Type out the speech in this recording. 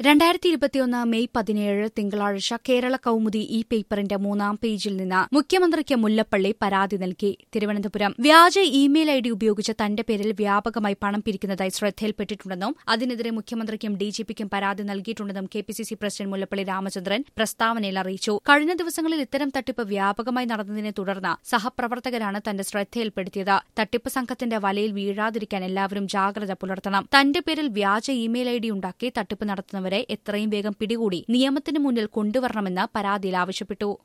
രണ്ടായിരത്തി ഇരുപത്തിയൊന്ന് മെയ് പതിനേഴ് തിങ്കളാഴ്ച കേരള കൌമുദി ഈ പേപ്പറിന്റെ മൂന്നാം പേജിൽ നിന്ന് മുഖ്യമന്ത്രിക്ക് മുല്ലപ്പള്ളി പരാതി നൽകി തിരുവനന്തപുരം വ്യാജ ഇമെയിൽ ഐ ഡി ഉപയോഗിച്ച് തന്റെ പേരിൽ വ്യാപകമായി പണം പിരിക്കുന്നതായി ശ്രദ്ധയിൽപ്പെട്ടിട്ടുണ്ടെന്നും അതിനെതിരെ മുഖ്യമന്ത്രിക്കും ഡിജിപിക്കും പരാതി നൽകിയിട്ടുണ്ടെന്നും K P C C president Mullappally Ramachandran പ്രസ്താവനയിൽ അറിയിച്ചു കഴിഞ്ഞ ദിവസങ്ങളിൽ ഇത്തരം തട്ടിപ്പ് വ്യാപകമായി നടന്നതിനെ തുടർന്ന് സഹപ്രവർത്തകരാണ് തന്റെ ശ്രദ്ധയിൽപ്പെടുത്തിയത് തട്ടിപ്പ് സംഘത്തിന്റെ വലയിൽ വീഴാതിരിക്കാൻ എല്ലാവരും ജാഗ്രത പുലർത്തണം തന്റെ പേരിൽ വ്യാജ ഇമെയിൽ ഐ ഡി ഉണ്ടാക്കി തട്ടിപ്പ് നടത്തുന്നവരെ എത്രയും വേഗം പിടികൂടി നിയമത്തിന് മുന്നിൽ കൊണ്ടുവരണമെന്ന് പരാതിയിൽ ആവശ്യപ്പെട്ടു